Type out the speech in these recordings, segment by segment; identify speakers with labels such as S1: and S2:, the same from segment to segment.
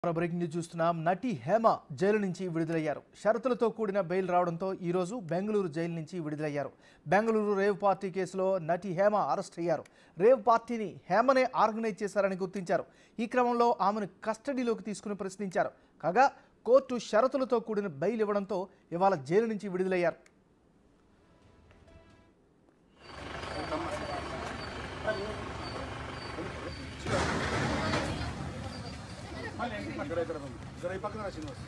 S1: మన breaking news చూస్తున్నాం నటి హేమ జైలు నుంచి విడుదలయ్యారు షరతులతో కూడిన బెయిల్ రావడంతో ఈరోజు బెంగళూరు జైలు నుంచి విడుదలయ్యారు బెంగళూరు రేవ్ పార్టీ కేసులో నటి హేమ అరెస్ట్ అయ్యారు రేవ్ పార్టీని హేమనే ఆర్గనైజ్ చేశారని గుర్తించారు ఈ క్రమంలో ఆమెను కస్టడీలోకి తీసుకుని ప్రశ్నించారు కాగా కోర్టు షరతులతో కూడిన బెయిల్ ఇవ్వడంతో ఇవాళ జైలు నుంచి విడుదలయ్యారు
S2: ఇక్కడ ఇక్కడ ఉంది. ఇక్కడ ఈ పక్కన రా శ్రీనివాస్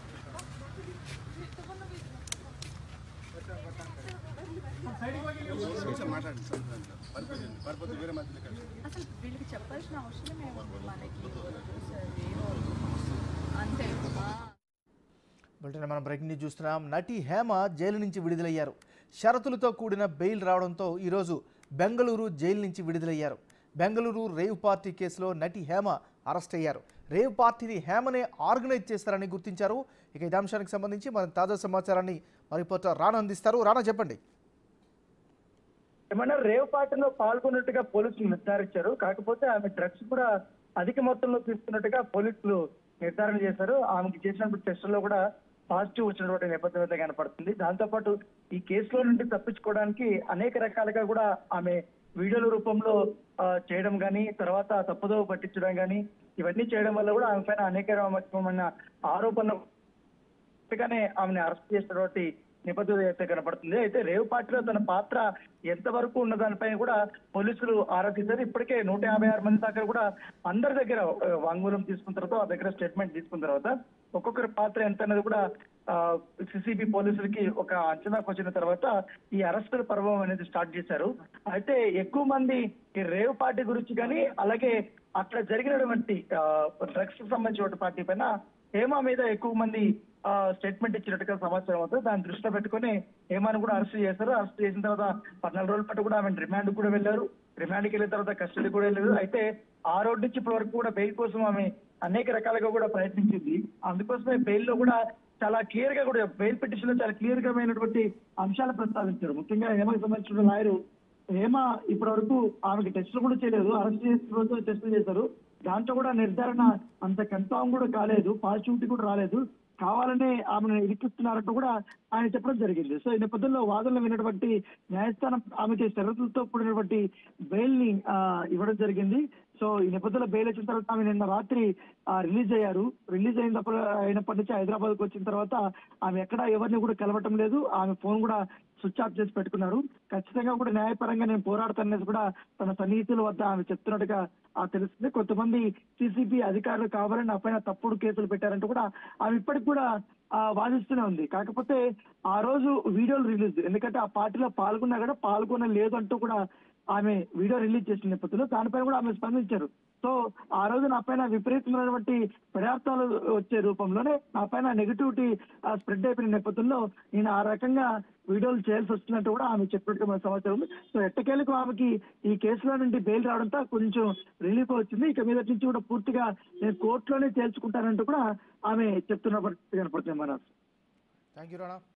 S2: కొంచెం మాట్లాడండి సార్. పడిపోతుంది పడిపోతే వేరే మధ్యలో కలిసి
S3: అసలు వీళ్ళకి చెప్పాల్సిన అవసరం ఏముంది మనకి సార్ ఏమో అంతే ఆ.
S1: బులెటిన్ మనం బ్రేకింగ్ న్యూస్ చూస్తున్నాం నటి హేమ జైలు నుంచి విడుదలయ్యారు షరతులతో కూడిన బెయిల్ రావడంతో ఈరోజు బెంగళూరు జైలు నుంచి విడుదలయ్యారు బెంగళూరు రేవ్ పార్టీ కేసులో నటి హేమ అరెస్ట్ అయ్యారు రేవ్ పార్టీని హేమనే ఆర్గనైజ్ చేస్తారని గుర్తించారు ఇక ఇదే అంశానికి సంబంధించి మన తాజా సమాచారాన్ని మా రిపోర్టర్ రానా అందిస్తారు రానా చెప్పండి
S4: ఏమన్నా రేవ్ పార్టీలో పాల్గొన్నట్టుగా పోలీసులు నిర్ధారించారు కాకపోతే ఆమె డ్రగ్స్ కూడా అధిక మొత్తంలో తీసుకున్నట్టుగా పోలీసులు నిర్ధారణ చేశారు ఆమెకి చేసినప్పుడు టెస్టుల్లో కూడా పాజిటివ్ వచ్చినటువంటి నేపథ్యం అయితే కనపడుతుంది దాంతోపాటు ఈ కేసులో నుండి తప్పించుకోవడానికి అనేక రకాలుగా కూడా ఆమె వీడియోల రూపంలో ఆ, చేయడం కానీ తర్వాత తప్పుదో పట్టించడం కానీ ఇవన్నీ చేయడం వల్ల కూడా ఆమె పైన అనేక రకమైన ఆరోపణలు గానే ఆమెను అరెస్ట్ చేసినటువంటి నేపథ్యం అయితే కనపడుతుంది అయితే రేవ్ పార్టీలో తన పాత్ర ఎంతవరకు ఉన్న దానిపై కూడా పోలీసులు ఆరా తీశారు ఇప్పటికే నూట యాభై ఆరు మంది దాకా కూడా అందరి దగ్గర ఆ, వాంగ్మూలం తీసుకున్న తర్వాత ఆ దగ్గర స్టేట్మెంట్ తీసుకున్న తర్వాత ఒక్కొక్కరి పాత్ర ఎంత అనేది కూడా సిసిబి పోలీసులకి ఒక అంచనాకు వచ్చిన తర్వాత ఈ అరెస్టుల పర్వం అనేది స్టార్ట్ చేశారు అయితే ఎక్కువ మంది ఈ రేవ్ పార్టీ గురించి కానీ అలాగే అక్కడ జరిగినటువంటి డ్రగ్స్ సంబంధించిన పార్టీ పైన హేమ మీద ఎక్కువ మంది స్టేట్మెంట్ ఇచ్చినట్టుగా సమాచారం అవుతుంది దాన్ని దృష్టిలో పెట్టుకుని హేమాను కూడా అరెస్ట్ చేశారు అరెస్ట్ చేసిన తర్వాత పద్నాలుగు రోజుల పాటు కూడా ఆమె రిమాండ్ కూడా వెళ్ళారు రిమాండ్కి వెళ్ళిన తర్వాత కస్టడీ కూడా వెళ్ళారు అయితే ఆ రోడ్ నుంచి ఇప్పటి వరకు కూడా బెయిల్ కోసం ఆమె అనేక రకాలుగా కూడా ప్రయత్నించింది అందుకోసమే బెయిల్ లో కూడా చాలా క్లియర్ గా కూడా బెయిల్ పిటిషన్ లో చాలా క్లియర్ గా అయినటువంటి అంశాలు ప్రస్తావించారు ముఖ్యంగా హేమకు సంబంధించిన లాయరు హేమ ఇప్పటి వరకు ఆమెకి టెస్టులు కూడా చేయలేదు అరెస్ట్ చేసిన రోజు టెస్టులు చేశారు దాంట్లో కూడా నిర్ధారణ అంత కన్ఫామ్ కూడా కాలేదు పాజిటివిటీ కూడా రాలేదు కావాలనే ఆమెను ఇరికిస్తున్నారంటూ కూడా ఆయన చెప్పడం జరిగింది సో ఈ నేపథ్యంలో వాదనలు విన్నటువంటి న్యాయస్థానం ఆమెకి షరతులతో కూడినటువంటి బెయిల్ ని ఆ, ఇవ్వడం జరిగింది సో ఈ నేపథ్యంలో బెయిల్ వచ్చిన తర్వాత ఆమె నిన్న రాత్రి రిలీజ్ అయ్యారు రిలీజ్ అయినప్పుడు అయినప్పటి నుంచి హైదరాబాద్ కు వచ్చిన తర్వాత ఆమె ఎక్కడ ఎవరిని కూడా కలవటం లేదు ఆమె ఫోన్ కూడా స్విచ్ ఆఫ్ చేసి పెట్టుకున్నారు ఖచ్చితంగా కూడా న్యాయపరంగా నేను పోరాడతాననేది కూడా తన సన్నిహితుల వద్ద ఆమె చెప్తున్నట్టుగా ఆ తెలుస్తుంది కొంతమంది సిసిబి అధికారులు కావాలని నా పైన తప్పుడు కేసులు పెట్టారంటూ కూడా ఆమె ఇప్పటికి కూడా ఆ, వాదిస్తూనే ఉంది కాకపోతే ఆ రోజు వీడియోలు రిలీజ్ ఎందుకంటే ఆ పార్టీలో పాల్గొన్నా కూడా పాల్గొన లేదు అంటూ కూడా ఆమె వీడియో రిలీజ్ చేసిన నేపథ్యంలో దానిపై కూడా ఆమె స్పందించారు సో ఆ రోజు నా పైన విపరీతమైనటువంటి పదార్థాలు వచ్చే రూపంలోనే నా పైన నెగిటివిటీ స్ప్రెడ్ అయిపోయిన నేపథ్యంలో నేను ఆ రకంగా వీడియోలు చేయాల్సి వస్తున్నట్టు కూడా ఆమె చెప్పినట్టు మన సమాచారం ఉంది సో ఎట్టకేలకు ఆమెకి ఈ కేసులో నుండి బెయిల్ రావడంతో కొంచెం రిలీఫ్ వచ్చింది ఇక మీద నుంచి కూడా పూర్తిగా నేను కోర్టులోనే తేల్చుకుంటానంటూ కూడా ఆమె చెప్తున్న పరిస్థితి కనపడుతుంది మన
S1: థ్యాంక్ యూ రానా